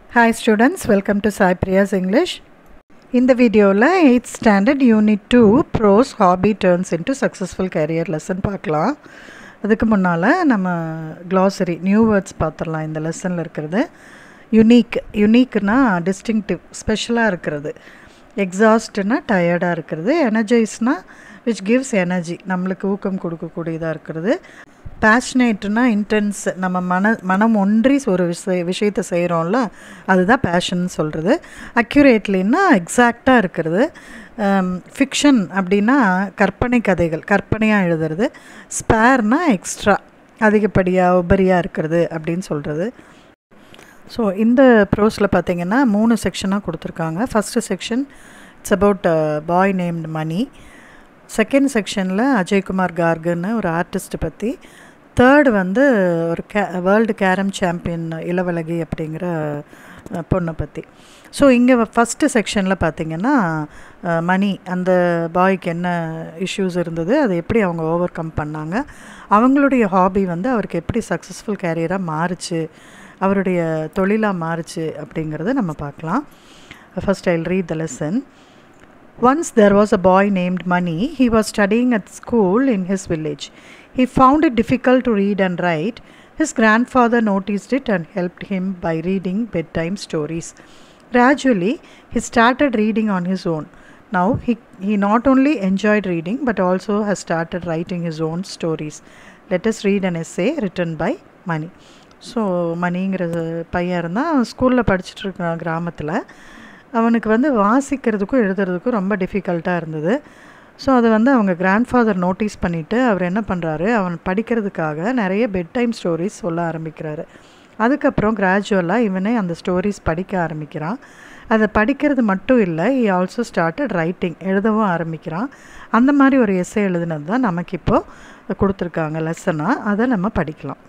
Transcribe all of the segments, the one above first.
Hi students welcome to Sai Priya's English இந்த வீடியோவில் eighth standard unit two prose hobby turns into successful career lesson பார்க்கலாம் அதுக்கு முன்னால் நம்ம க்ளாசரி நியூ வேர்ட்ஸ் பார்த்துடலாம் இந்த லெசனில் இருக்கிறது யுனீக் யுனீக்னா டிஸ்டிங்டிவ் ஸ்பெஷலாக இருக்கிறது எக்ஸாஸ்ட்னா டயர்டாக இருக்கிறது எனர்ஜைஸ்னா விச் கிவ்ஸ் எனர்ஜி நம்மளுக்கு ஊக்கம் கொடுக்கக்கூடியதாக இருக்கிறது பேஷனேட்னா இன்டென்ஸ் நம்ம மன மனம் ஒன்றி ஒரு விஷய விஷயத்தை செய்கிறோம்ல அதுதான் பேஷன் சொல்கிறது அக்யூரேட்லின்னா எக்ஸாக்டாக இருக்கிறது ஃபிக்ஷன் அப்படின்னா கற்பனை கதைகள் கற்பனையாக எழுதுறது ஸ்பேர்னா எக்ஸ்ட்ரா அதிகப்படியாக உபரியாக இருக்கிறது அப்படின்னு சொல்கிறது ஸோ இந்த ப்ரோஸில் பார்த்தீங்கன்னா மூணு செக்ஷனாக கொடுத்துருக்காங்க first section it's about boy named Mani second செக்ஷனில் அஜய்குமார் கார்கன்னு ஒரு ஆர்டிஸ்ட்டை பற்றி தேர்டு வந்து ஒரு கே வேர்ல்டு கேரம் சாம்பியன் இளவழகி அப்படிங்கிற பொண்ணை பற்றி ஸோ இங்கே ஃபஸ்ட்டு செக்ஷனில் பார்த்திங்கன்னா மணி அந்த பாய்க்கு என்ன இஷ்யூஸ் இருந்தது அதை எப்படி அவங்க ஓவர் கம் பண்ணாங்க அவங்களுடைய ஹாபி வந்து அவருக்கு எப்படி சக்ஸஸ்ஃபுல் கேரியராக மாறுச்சு அவருடைய தொழிலாக மாறுச்சு அப்படிங்கிறத நம்ம பார்க்கலாம் first I'll read the lesson Once there was a boy named Mani. He was studying at school in his village. He found it difficult to read and write. His grandfather noticed it and helped him by reading bedtime stories. Gradually, he started reading on his own. Now, he, he not only enjoyed reading but also has started writing his own stories. Let us read an essay written by Mani. So மணிங்கிற பையன் இருந்தால் ஸ்கூலில் படிச்சுட்டு இருக்கான் கிராமத்தில் அவனுக்கு வந்து வாசிக்கிறதுக்கும் எழுதுறதுக்கும் ரொம்ப டிஃபிகல்ட்டாக இருந்தது ஸோ அதை வந்து அவங்க கிராண்ட்ஃபாதர் நோட்டீஸ் பண்ணிவிட்டு அவர் என்ன பண்ணுறாரு அவன் படிக்கிறதுக்காக நிறைய பெட் டைம் ஸ்டோரிஸ் சொல்ல ஆரம்பிக்கிறாரு அதுக்கப்புறம் கிராஜுவலாக இவனே அந்த ஸ்டோரிஸ் படிக்க ஆரம்பிக்கிறான் அதை படிக்கிறது மட்டும் இல்லை ஈ ஆல்சோ ஸ்டார்டட் ரைட்டிங் எழுதவும் ஆரம்பிக்கிறான் அந்த மாதிரி ஒரு எஸ்ஸை எழுதுனது தான் நமக்கு இப்போது கொடுத்துருக்காங்க லெசனாக அதை நம்ம படிக்கலாம்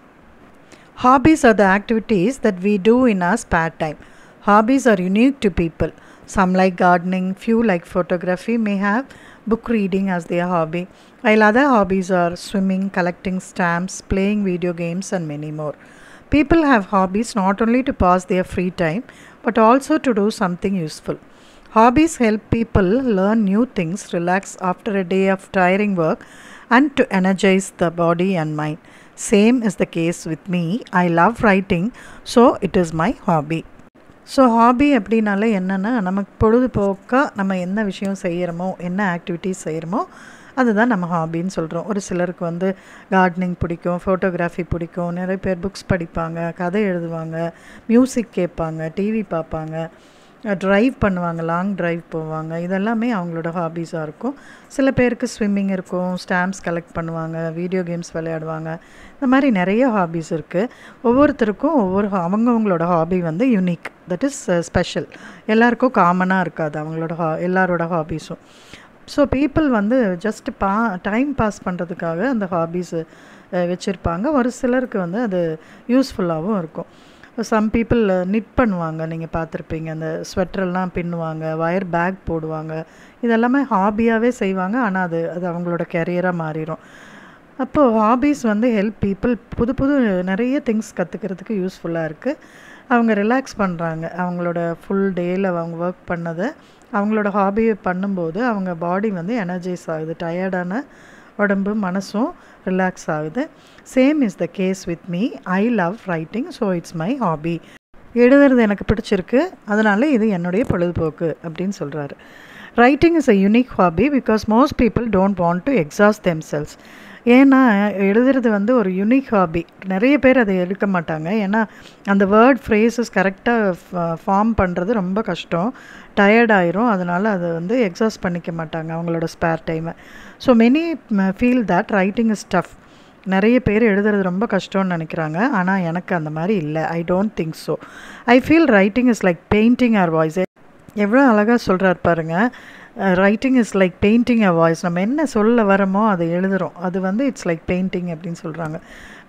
hobbies are the activities that we do in our spare time Hobbies are unique to people. Some like gardening, few like photography may have book reading as their hobby, while other hobbies are swimming, collecting stamps, playing video games, and many more. People have hobbies not only to pass their free time but also to do something useful. Hobbies help people learn new things, relax after a day of tiring work, and to energize the body and mind. Same is the case with me. I love writing, so it is my hobby. So hobby அப்படின்னாலே என்னென்னா நமக்கு பொழுதுபோக்காக நம்ம என்ன விஷயம் செய்கிறோமோ என்ன activities செய்கிறோமோ அதுதான் நம்ம ஹாபின்னு சொல்கிறோம் ஒரு சிலருக்கு வந்து கார்டனிங் பிடிக்கும் ஃபோட்டோகிராஃபி பிடிக்கும் நிறைய பேர் புக்ஸ் படிப்பாங்க கதை எழுதுவாங்க மியூசிக் கேட்பாங்க டிவி பார்ப்பாங்க ட்ரைவ் பண்ணுவாங்க லாங் ட்ரைவ் போவாங்க இதெல்லாமே அவங்களோட ஹாபீஸாக இருக்கும் சில பேருக்கு ஸ்விம்மிங் இருக்கும் ஸ்டாம்ப்ஸ் கலெக்ட் பண்ணுவாங்க வீடியோ கேம்ஸ் விளையாடுவாங்க இந்த மாதிரி நிறைய ஹாபீஸ் இருக்குது ஒவ்வொருத்தருக்கும் ஒவ்வொரு அவங்கவுங்களோட ஹாபி வந்து யூனிக் தட் இஸ் ஸ்பெஷல் எல்லாருக்கும் காமனாக இருக்காது அவங்களோட ஹா எல்லாரோட ஹாபீஸும் ஸோ பீப்புள் வந்து ஜஸ்ட் பா டைம் பாஸ் பண்ணுறதுக்காக அந்த ஹாபீஸு வச்சுருப்பாங்க ஒரு சிலருக்கு வந்து அது யூஸ்ஃபுல்லாகவும் இருக்கும் சம் பீப்புள் நிட் பண்ணுவாங்க நீங்கள் பார்த்துருப்பீங்க அந்த ஸ்வெட்டர்லாம் பின்னுவாங்க ஒயர் பேக் போடுவாங்க இதெல்லாமே ஹாபியாகவே செய்வாங்க ஆனால் அது அது அவங்களோட கெரியராக மாறிடும் அப்போது ஹாபீஸ் வந்து ஹெல்ப் பீப்புள் புது புது நிறைய திங்ஸ் கற்றுக்கிறதுக்கு யூஸ்ஃபுல்லாக இருக்குது அவங்க ரிலாக்ஸ் பண்ணுறாங்க அவங்களோட ஃபுல் டேயில் அவங்க ஒர்க் பண்ணதை அவங்களோட ஹாபியை பண்ணும்போது அவங்க பாடி வந்து எனர்ஜைஸ் ஆகுது டயர்டான உடம்பு மனசும் ரிலாக்ஸ் ஆகுது same is the case with me I love writing so it's my hobby எழுதுறது எனக்கு பிடிச்சிருக்கு அதனால இது என்னுடைய பொழுதுபோக்கு அப்படின்னு சொல்கிறாரு writing is a unique hobby because most people don't want to exhaust themselves ஏன்னா எழுதுறது வந்து ஒரு யூனிக் ஹாபி நிறைய பேர் அதை எடுக்க மாட்டாங்க ஏன்னா அந்த வேர்ட் ஃப்ரேசஸ் கரெக்டாக ஃபார்ம் பண்ணுறது ரொம்ப கஷ்டம் டயர்ட் ஆயிரும் அதனால் அதை வந்து எக்ஸாஸ்ட் பண்ணிக்க மாட்டாங்க அவங்களோட ஸ்பேர் டைமை so many feel that writing is tough நிறைய பேர் எழுதுறது ரொம்ப கஷ்டம்னு நினைக்கிறாங்க ஆனால் எனக்கு அந்த மாதிரி இல்லை I don't think so I feel writing is like painting or voice எவ்வளோ அழகாக சொல்கிறார் பாருங்கள் writing is like painting a voice நம்ம என்ன சொல்ல வரமோ அதை எழுதுகிறோம் அது வந்து இட்ஸ் லைக் பெயிண்டிங் அப்படின்னு சொல்கிறாங்க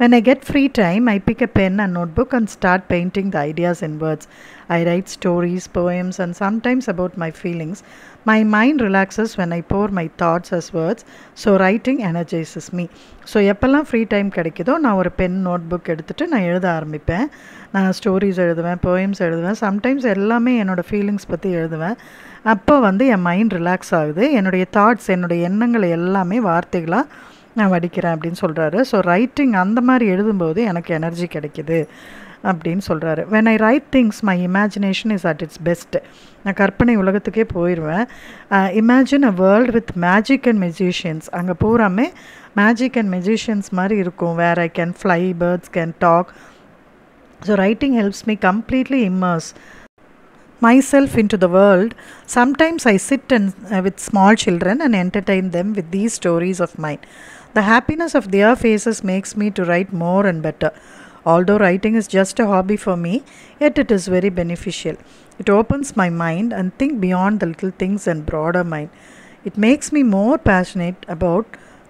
When I get free time, I pick a pen and notebook and start painting the ideas in words. I write stories, poems, and sometimes about my feelings. My mind relaxes when I pour my thoughts as words, so writing energizes me. So எப்போல்லாம் free time கிடைக்குதோ நான் ஒரு pen note book எடுத்துகிட்டு நான் எழுத ஆரம்பிப்பேன் நான் stories எழுதுவேன் போயம்ஸ் எழுதுவேன் சம்டைம்ஸ் எல்லாமே என்னோடய ஃபீலிங்ஸ் பற்றி எழுதுவேன் அப்போ வந்து என் மைண்ட் ரிலாக்ஸ் ஆகுது என்னுடைய தாட்ஸ் என்னுடைய எண்ணங்களை எல்லாமே வார்த்தைகளாக நான் வடிக்கிறேன் அப்படின்னு சொல்கிறாரு ஸோ ரைட்டிங் அந்த மாதிரி எழுதும்போது எனக்கு எனர்ஜி கிடைக்கிது அப்படின்னு சொல்கிறாரு when I write things my imagination is at its best நான் கற்பனை உலகத்துக்கே போயிடுவேன் imagine a world with magic and magicians அங்கே பூராமே மேஜிக் அண்ட் மெஜிஷியன்ஸ் மாதிரி இருக்கும் where I can fly birds can talk so writing helps me completely immerse myself into the world, sometimes I sit and, uh, with small children and entertain them with these stories of mine. The happiness of their faces makes me to write more and better. Although writing is just a hobby for me, yet it is very beneficial. It opens my mind and think beyond the little things and broader mind. It makes me more passionate about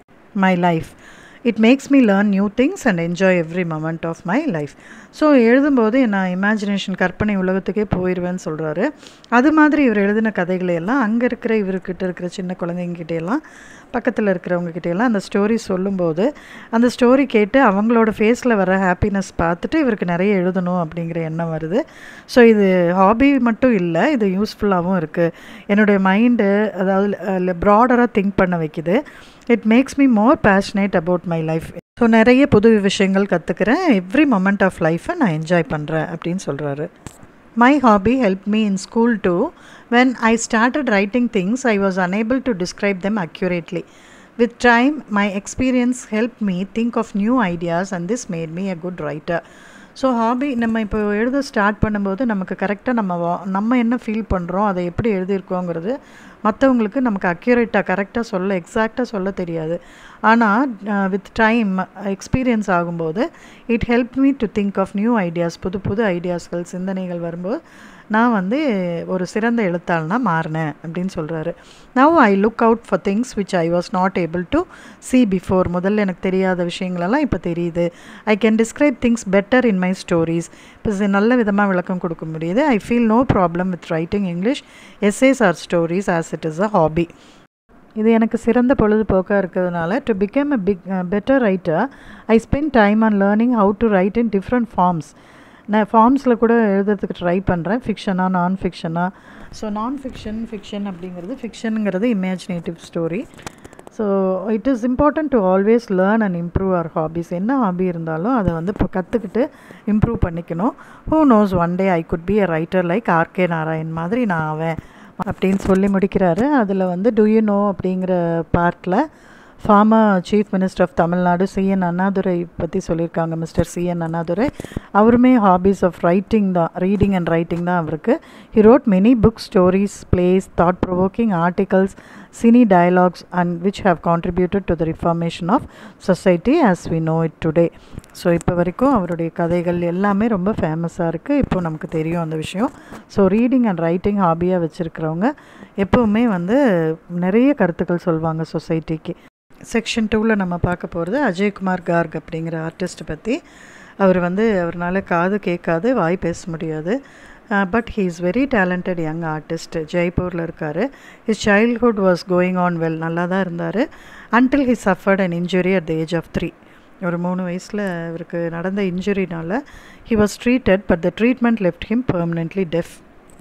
my life. It makes me learn new things and enjoy every moment of my life so எழுதும்போது நான் imagination கற்பனை உலகத்துக்கே போயிடுவேன்னு சொல்கிறாரு அது மாதிரி இவர் எழுதின கதைகளை எல்லாம் அங்கே இருக்கிற இவர்கிட்ட இருக்கிற சின்ன குழந்தைங்கிட்ட எல்லாம் பக்கத்தில் இருக்கிறவங்க எல்லாம் அந்த ஸ்டோரி சொல்லும்போது அந்த ஸ்டோரி கேட்டு அவங்களோட ஃபேஸில் வர ஹாப்பினஸ் பார்த்துட்டு இவருக்கு நிறைய எழுதணும் அப்படிங்கிற எண்ணம் வருது ஸோ இது ஹாபி மட்டும் இல்லை இது யூஸ்ஃபுல்லாகவும் இருக்குது என்னுடைய மைண்டு அதாவது ப்ராடராக திங்க் பண்ண வைக்குது it makes me more passionate about my life so நிறைய புது விஷயங்கள் கற்றுக்கிறேன் எவ்ரி மொமெண்ட் ஆஃப் லைஃப்பை நான் என்ஜாய் பண்ணுறேன் அப்படின்னு சொல்கிறாரு My hobby helped me in school too. When I started writing things, I was unable to describe them accurately. With time, my experience helped me think of new ideas, and this made me a good writer. So hobby நம்ம இப்போ எழுத start பண்ணும்போது நமக்கு கரெக்டாக நம்ம வா- நம்ம என்ன ஃபீல் பண்ணுறோம் அதை எப்படி எழுதியிருக்கோங்கிறது மற்றவங்களுக்கு நமக்கு அக்யூரேட்டாக கரெக்டாக சொல்ல எக்ஸாக்டாக சொல்ல தெரியாது ஆனால் வித் டைம் எக்ஸ்பீரியன்ஸ் ஆகும்போது it help me to think of new ideas புது புது ஐடியாஸ்கள் சிந்தனைகள் வரும்போது நான் வந்து ஒரு சிறந்த எழுத்தாளனா மாறினேன் அப்படின்னு சொல்கிறாரு now I look out for things which I was not able to see before முதல்ல எனக்கு தெரியாத விஷயங்களெல்லாம் இப்போ தெரியுது I can describe things better in my stories இப்போ இது நல்ல விதமாக விளக்கம் கொடுக்க முடியுது I feel no problem with writing English essays or stories as it is a hobby இது எனக்கு சிறந்த பொழுதுபோக்காக இருக்கிறதுனால to become a big better writer I spend time on learning how to write in different forms நான் ஃபார்ம்ஸில் கூட எழுதுறதுக்கு try பண்ணுறேன் ஃபிக்ஷனா நான் ஃபிக்ஷனா ஸோ நான் ஃபிக்ஷன் ஃபிக்ஷன் அப்படிங்கிறது ஃபிக்ஷனுங்கிறது imaginative story so it is important to always learn and improve our hobbies என்ன ஹாபி இருந்தாலும் அதை வந்து இப்போ கற்றுக்கிட்டு இம்ப்ரூவ் பண்ணிக்கணும் who knows one day I could be a writer like RK Narayan மாதிரி நான் ஆவேன் அப்படின்னு சொல்லி முடிக்கிறாரு அதில் வந்து டு யூ நோ அப்படிங்கிற பார்ட்டில் former chief minister of Tamil Nadu CN Annadurai பற்றி சொல்லியிருக்காங்க மிஸ்டர் சிஎன் அண்ணாதுரை அவருமே ஹாபீஸ் ஆஃப் ரைட்டிங் தான் ரீடிங் அண்ட் ரைட்டிங் தான் அவருக்கு he wrote many books stories plays thought provoking articles cine dialogues and which have contributed to the reformation of society as we know it today so இப்போ வரைக்கும் அவருடைய கதைகள் எல்லாமே ரொம்ப ஃபேமஸாக இருக்குது இப்போ நமக்கு தெரியும் அந்த விஷயம் ஸோ ரீடிங் அண்ட் ரைட்டிங் ஹாபியாக வச்சுருக்கிறவங்க எப்போவுமே வந்து நிறைய கருத்துக்கள் சொல்லுவாங்க சொசைட்டிக்கு செக்ஷன் டூவில் நம்ம பார்க்க போகிறது அஜய்குமார் கார்க் அப்படிங்கிற ஆர்டிஸ்ட்டை பற்றி அவர் வந்து அவரால் காது கேட்காது வாய் பேச முடியாது but he is very talented young artist ஜெய்ப்பூரில் இருக்கார் his childhood was going on well நல்லா தான் இருந்தார் until he suffered an injury at the age of three ஒரு மூணு வயசில் இவருக்கு நடந்த இன்ஜுரினால he was treated but the treatment left him permanently deaf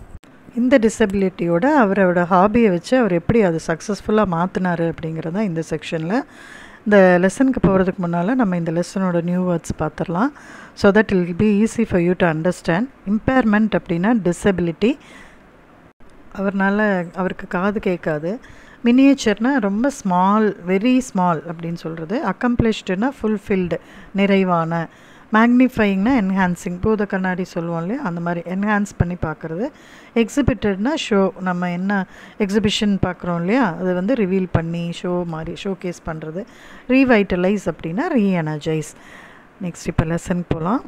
இந்த டிசபிலிட்டியோட அவரோட ஹாபியை வச்சு அவர் எப்படி அது சக்ஸஸ்ஃபுல்லாக மாற்றினாரு அப்படிங்கிறது தான் இந்த செக்ஷனில் இந்த லெசனுக்கு போகிறதுக்கு முன்னால் நம்ம இந்த லெசனோட நியூ வேர்ட்ஸ் பார்த்துடலாம் so that'll be easy for you to understand impairment அப்படின்னா டிசபிலிட்டி அவர்னால அவருக்கு காது கேட்காது மினியேச்சர்னா ரொம்ப ஸ்மால் வெரி ஸ்மால் அப்படின்னு சொல்கிறது அக்கம்ப்ளிஷ்டுனா ஃபுல்ஃபில்டு நிறைவான மேக்னிஃபைங்னா என்ஹான்சிங் பூத கண்ணாடி சொல்லுவோம் இல்லையா அந்த மாதிரி என்ஹான்ஸ் பண்ணி பார்க்குறது எக்ஸிபிட்டட்னா ஷோ நம்ம என்ன எக்ஸிபிஷன் பார்க்குறோம் இல்லையா அது வந்து ரிவீல் பண்ணி ஷோ மாதிரி ஷோ கேஸ் பண்ணுறது ரீவைட்டலைஸ் அப்படின்னா ரீஎனர்ஜைஸ் நெக்ஸ்ட் இப்போ லெசன் போகலாம்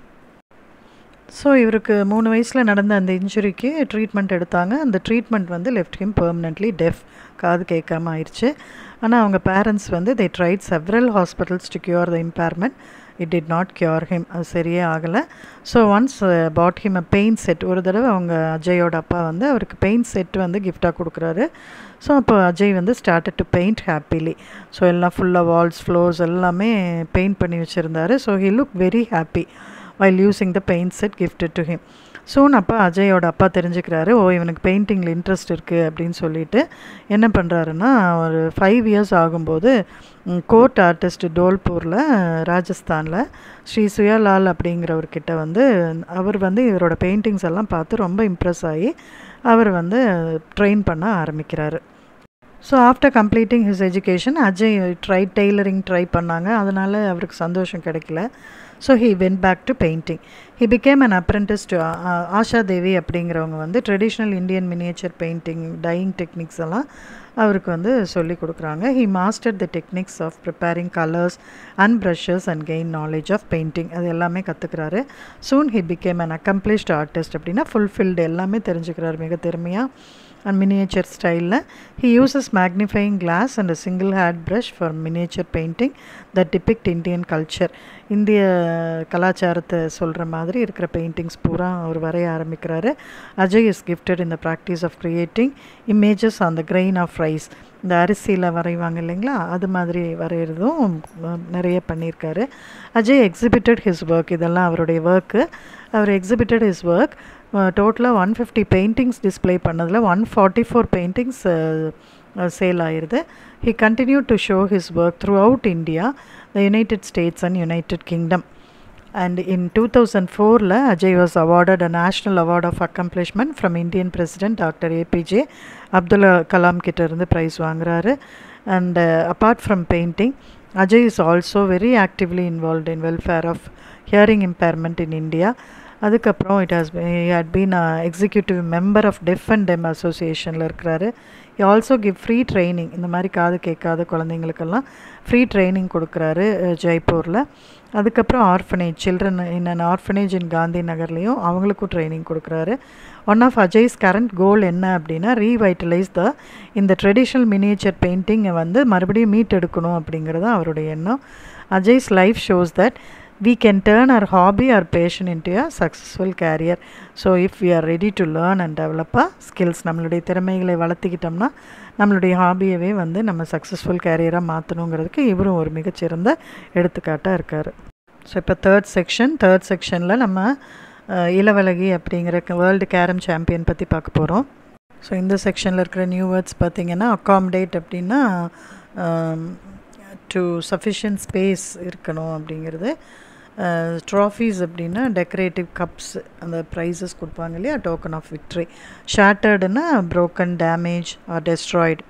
ஸோ இவருக்கு மூணு வயசில் நடந்த அந்த இன்ஜுரிக்கு ட்ரீட்மெண்ட் எடுத்தாங்க அந்த ட்ரீட்மெண்ட் வந்து லெஃப்ட் ஹிம் பெர்மனெண்ட்லி டெஃப் காது கேட்காம ஆயிடுச்சு ஆனால் அவங்க பேரண்ட்ஸ் வந்து they tried several hospitals to cure the impairment it did not cure him அது சரியே ஆகலை so once bought him a paint set ஒரு தடவை அவங்க அஜயோட அப்பா வந்து அவருக்கு பெயிண்ட் செட் வந்து கிஃப்டாக கொடுக்குறாரு ஸோ அப்போ அஜய் வந்து started to paint happily so எல்லாம் ஃபுல்லாக வால்ஸ் ஃப்ளோர்ஸ் எல்லாமே பெயிண்ட் பண்ணி வச்சுருந்தாரு so he look very happy while using the paint set gifted to him soon அப்போ அஜயோட அப்பா தெரிஞ்சுக்கிறாரு ஓ இவனுக்கு பெயிண்டிங்கில் இன்ட்ரெஸ்ட் இருக்குது அப்படின்னு சொல்லிட்டு என்ன பண்ணுறாருன்னா ஒரு ஃபைவ் இயர்ஸ் ஆகும்போது கோர்ட் ஆர்டிஸ்ட் டோல்பூரில் ராஜஸ்தானில் ஸ்ரீ சுயாலால் அப்படிங்கிறவர்கிட்ட வந்து அவர் வந்து இவரோட பெயிண்டிங்ஸ் எல்லாம் பார்த்து ரொம்ப இம்ப்ரெஸ் ஆகி அவர் வந்து ட்ரெயின் பண்ண ஆரம்பிக்கிறாரு so after completing his education Ajay try tailoring try பண்ணாங்க அதனால் அவருக்கு சந்தோஷம் கிடைக்கல so he went back to painting he became an apprentice to Asha Devi அப்படிங்கிறவங்க வந்து traditional Indian miniature painting dyeing techniques எல்லாம் அவருக்கு வந்து சொல்லி கொடுக்குறாங்க he master the techniques of preparing colours and brushes and gain knowledge of painting அது எல்லாமே கற்றுக்கிறாரு soon he became an accomplished artist அப்படின்னா ஃபுல்ஃபில்டு எல்லாமே தெரிஞ்சுக்கிறார் மிக திறமையாக அண்ட் மினியேச்சர் ஸ்டைலில் he uses magnifying glass and single hair brush for miniature painting the depicted Indian culture இந்திய கலாச்சாரத்தை சொல்கிற மாதிரி இருக்கிற பெயிண்டிங்ஸ் பூரா அவர் வரைய ஆரம்பிக்கிறாரு Ajay is gifted in the practice of creating images on the grain of rice இந்த அரிசியில் வரைவாங்க இல்லைங்களா அது மாதிரி வரைகிறதும் நிறைய பண்ணியிருக்காரு அஜய் எக்ஸிபிட்டட் ஹிஸ் ஒர்க் இதெல்லாம் அவருடைய ஒர்க்கு அவர் எக்ஸிபிட்டட் ஹிஸ் ஒர்க் டோட்டலாக ஒன் ஃபிஃப்டி பெயிண்டிங்ஸ் டிஸ்பிளே பண்ணதில் one forty four paintings sale ஆயிடுது he continue to show his work throughout India the United States and United Kingdom and in two thousand ஃபோரில் Ajay was awarded a national award of accomplishment from Indian president doctor APJ Abdul Kalam கிட்ட இருந்து prize வாங்குறாரு and apart from painting Ajay is also very actively involve in welfare of hearing impairment in India அதுக்கப்புறம் it has had been executive member of deaf and dumb அசோசியேஷனில் இருக்கிறாரு you also give free training இந்த மாதிரி காது கேட்காத குழந்தைங்களுக்கெல்லாம் free training கொடுக்குறாரு ஜெய்ப்பூரில் அதுக்கப்புறம் orphanage children in an orphanage in Gandhi நகர்லேயும் அவங்களுக்கும் ட்ரைனிங் கொடுக்குறாரு one of Ajay's current goal என்ன அப்படின்னா ரீவைட்டலைஸ் த இந்த ட்ரெடிஷ்னல் மினியேச்சர் பெயிண்டிங்கை வந்து மறுபடியும் மீட் எடுக்கணும் அப்படிங்கிறது அவருடைய எண்ணம் Ajay's life shows that we can turn our hobby or passion into a successful career so if we are ready to learn and develop a skills நம்மளுடைய திறமைகளை வளர்த்திக்கிட்டோம்னா நம்மளுடைய ஹாபியவே வந்து நம்ம சக்ஸஸ்ஃபுல் கேரியராக மாற்றணுங்கிறதுக்கு இவரும் ஒரு மிகச்சிறந்த எடுத்துக்காட்டாக இருக்கார் ஸோ இப்போ தேர்ட் செக்ஷன் தேர்ட் செக்ஷனில் நம்ம இளவலகி அப்படிங்கிற வேர்ல்டு கேரம் சாம்பியன் பற்றி பார்க்க போகிறோம் ஸோ இந்த செக்ஷனில் இருக்கிற நியூ வேர்ட்ஸ் பார்த்திங்கன்னா அக்காமடேட் அப்படின்னா டு சஃபிஷியன்ட் ஸ்பேஸ் இருக்கணும் அப்படிங்கிறது ட்ராஃபீஸ் அப்படின்னா டெக்கரேட்டிவ் கப்ஸ் அந்த ப்ரைஸஸ் கொடுப்பாங்க இல்லையா டோக்கன் ஆஃப் விக்ட்ரி ஷேட்டர்டுன்னா broken damage or destroyed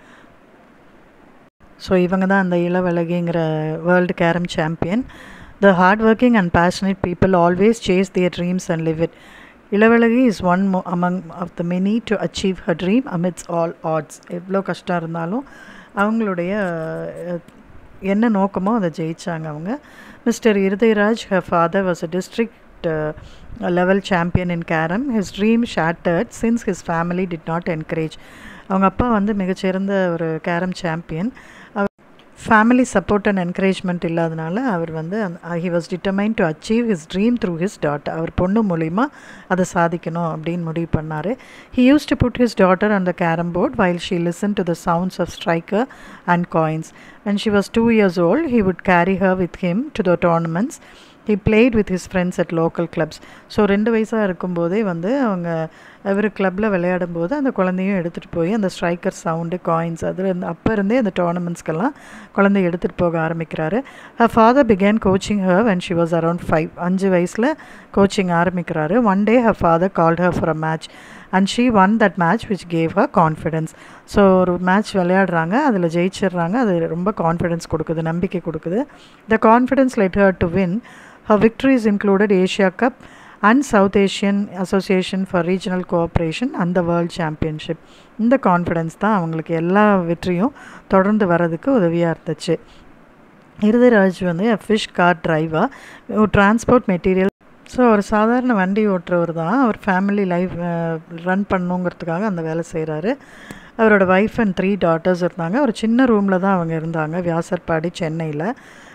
so இவங்க தான் அந்த இளவலகிங்கிற world carrom champion the hard working and passionate people always chase their dreams and live it Ilavalagi is one mo among of the many to achieve her dream amidst all odds எவ்வளோ கஷ்டம் இருந்தாலும் அவங்களுடைய என்ன நோக்கமோ அதை ஜெயித்தாங்க அவங்க mister Irudayaraj her father was a district level champion in carrom his dream shattered since his family did not encourage அவங்க அப்பா வந்து மிகச்சிறந்த ஒரு கேரம் சாம்பியன் அவர் ஃபேமிலி சப்போர்ட் அண்ட் என்கரேஜ்மெண்ட் இல்லாதனால அவர் வந்து he was determined to achieve his dream through his daughter அவர் பொண்ணு மூலிமா அதை சாதிக்கணும் அப்படின்னு முடிவு பண்ணார் he use to put his daughter on the carrom board while she listen to the sounds of striker and coins when she was two years old he would carry her with him to the tournaments he played with his friends at local clubs so ரெண்டு வயசாக இருக்கும்போதே வந்து அவங்க அவர் கிளப்பில் விளையாடும் போது அந்த குழந்தையும் எடுத்துகிட்டு போய் அந்த ஸ்ட்ரைக்கர் சவுண்டு காயின்ஸ் அது இருந்து அப்போ இருந்தே அந்த டோர்னமெண்ட்ஸ்க்கெல்லாம் குழந்தைய எடுத்துகிட்டு போக ஆரம்பிக்கிறாரு her father began coaching her when she was around five அஞ்சு வயசில் கோச்சிங் ஆரம்பிக்கிறாரு one day her father called her for a match and she won that match which gave her confidence so ஒரு மேட்ச் விளையாடுறாங்க அதில் ஜெயிச்சிடுறாங்க அது ரொம்ப confidence கொடுக்குது நம்பிக்கை கொடுக்குது the confidence let her to win her victories included Asia cup and South Asian association for regional cooperation அந்த வேர்ல்ட் சாம்பியன்ஷிப் இந்த கான்ஃபிடென்ஸ் தான் அவங்களுக்கு எல்லா வெற்றியும் தொடர்ந்து வர்றதுக்கு உதவியாக இருந்துச்சு இருதராஜ் வந்து fish car driver transport material so அவர் சாதாரண வண்டி ஓட்டுறவர் தான் அவர் ஃபேமிலி லைஃப் ரன் பண்ணுங்கிறதுக்காக அந்த வேலை செய்கிறாரு அவரோட ஒய்ஃப் அண்ட் த்ரீ டாட்டர்ஸ் இருந்தாங்க ஒரு சின்ன ரூமில் தான் அவங்க இருந்தாங்க வியாசர்பாடி சென்னையில்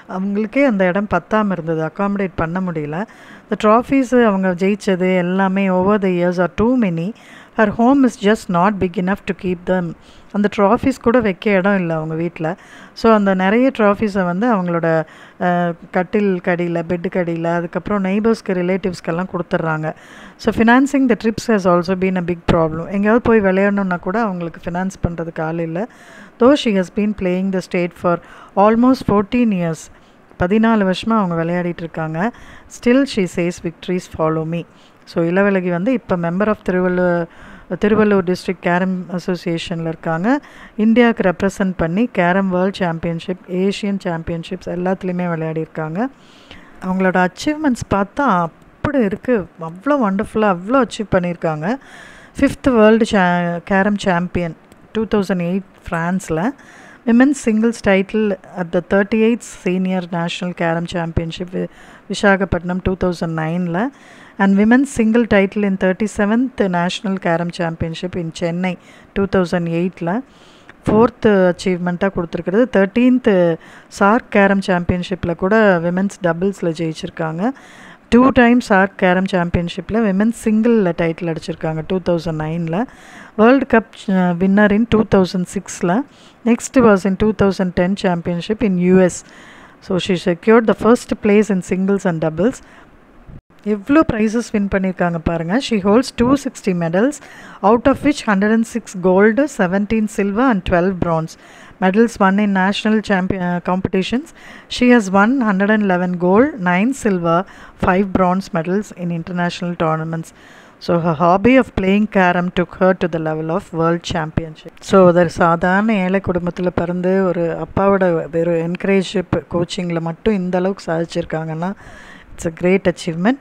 அவங்களுக்கே அந்த இடம் பத்தாமல் இருந்தது அகாமடேட் பண்ண முடியல இந்த ட்ராஃபீஸு அவங்க ஜெயித்தது எல்லாமே over the years are too many her home is just not big enough to keep them அந்த ட்ராஃபீஸ் கூட வைக்க இடம் இல்லை அவங்க வீட்டில் ஸோ அந்த நிறைய ட்ராஃபீஸை வந்து அவங்களோட கட்டில் கடியில் பெட்டு கடியில் அதுக்கப்புறம் நெய்பர்ஸ்க்கு ரிலேட்டிவ்ஸ்க்கெல்லாம் கொடுத்துட்றாங்க so financing the trips has also been a big problem எங்கேயாவது போய் விளையாடணுன்னா கூட அவங்களுக்கு ஃபினான்ஸ் பண்ணுறதுக்கு ஆள் இல்லை though she has been playing the state for almost fourteen years பதினாலு வருஷமாக அவங்க விளையாடிட்டு இருக்காங்க still she chase victories follow me so Ilavalagi வந்து இப்போ member of Thiruvallur Thiruvallur district carrom அசோசியேஷனில் இருக்காங்க இந்தியாவுக்கு ரெப்ரசன்ட் பண்ணி carrom world championship Asian championships எல்லாத்துலேயுமே விளையாடிருக்காங்க அவங்களோட அச்சீவ்மெண்ட்ஸ் பார்த்தா அப்படி இருக்குது அவ்வளோ வண்டர்ஃபுல்லாக அவ்வளோ அச்சீவ் பண்ணியிருக்காங்க fifth world say carrom champion two thousand eight ஃப்ரான்ஸில் women's singles title at the thirty eight senior national carrom championship Visakhapatnam two thousand நைனில் and women's single title in thirty seventh national carrom championship in Chennai two thousand எயிட்டில் fourth அச்சீவ்மெண்ட்டாக கொடுத்துருக்கிறது thirteenth SAARC carrom சாம்பியன்ஷிப்பில் கூட women's டபுள்ஸில் ஜெயிச்சிருக்காங்க two times SAARC carrom சாம்பியன்ஷிப்பில் women's சிங்கிளில் டைட்டில் அடிச்சிருக்காங்க டூ தௌசண்ட் நைனில் வேர்ல்டு கப் வின்னர் இன் டூ தௌசண்ட் சிக்ஸில் next was in two thousand ten championship in US so she secured the first place in singles and doubles எவ்வளோ prizes win பண்ணியிருக்காங்க பாருங்கள் she holds two sixty medals out of which hundred and six gold seventeen silver and twelve bronze medals won in national champion uh, competitions. She has won 111 gold, 9 silver, 5 bronze medals in international tournaments. So her hobby of playing carom took her to the level of world championship. So ஒரு சாதாரண ஏழை குடும்பத்தில் பிறந்து ஒரு அப்பாவோட வெறும் என்கரேஜிப் கோச்சிங்கில் மட்டும் இந்த அளவுக்கு சாதிச்சிருக்காங்கன்னா it's a great achievement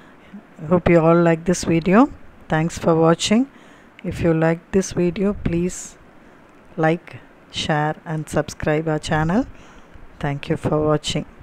hope you all like this video thanks for watching if you like this video please like share and subscribe our channel thank you for watching